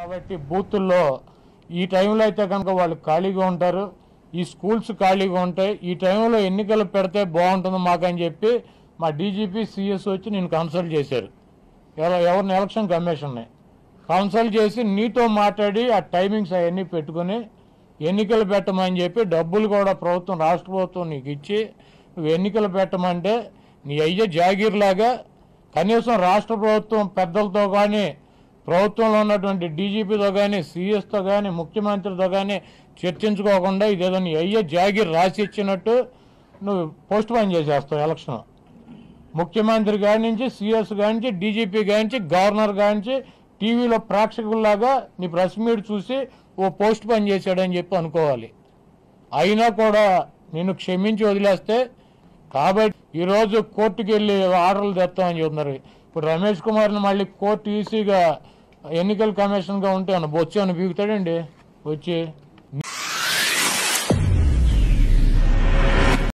కాబట్టి బూతుల్లో ఈ టైంలో అయితే కనుక వాళ్ళు ఖాళీగా ఉంటారు ఈ స్కూల్స్ ఖాళీగా ఉంటాయి ఈ టైంలో ఎన్నికలు పెడితే బాగుంటుంది మాకని చెప్పి మా డీజీపీ సిఎస్ వచ్చి నేను కన్సల్ట్ చేశారు ఎవరు ఎవరిని ఎలక్షన్ కమిషన్ని కన్సల్ట్ చేసి నీతో మాట్లాడి ఆ టైమింగ్స్ అవన్నీ పెట్టుకుని ఎన్నికలు పెట్టమని చెప్పి డబ్బులు కూడా ప్రభుత్వం రాష్ట్ర ప్రభుత్వం నీకు ఇచ్చి నువ్వు ఎన్నికలు పెట్టమంటే నీ అయ్యే జాగీర్లాగా కనీసం రాష్ట్ర ప్రభుత్వం పెద్దలతో కానీ ప్రభుత్వంలో ఉన్నటువంటి డీజీపీతో కానీ సీఎస్తో కానీ ముఖ్యమంత్రితో కానీ చర్చించుకోకుండా ఇదేదో నీ అయ్యే జాగీర్ రాసి ఇచ్చినట్టు నువ్వు పోస్ట్ పోన్ చేసేస్తావు ఎలక్షన్ ముఖ్యమంత్రి గారి నుంచి సీఎస్ గారి నుంచి డీజీపీ గారి నుంచి గవర్నర్ గారి నుంచి టీవీలో ప్రేక్షకుల్లాగా నీ ప్రెస్ మీట్ చూసి ఓ పోస్ట్ పని చేశాడని చెప్పి అనుకోవాలి అయినా కూడా నిన్ను క్షమించి వదిలేస్తే కాబట్టి ఈరోజు కోర్టుకి వెళ్ళి ఆర్డర్లు తెస్తామని చెబుతున్నారు ఇప్పుడు రమేష్ కుమార్ని మళ్ళీ కోర్టు ఈసీగా ఎన్నికల కమిషన్గా ఉంటే అన్న బొచ్చు అని బీగుతాడండి వచ్చి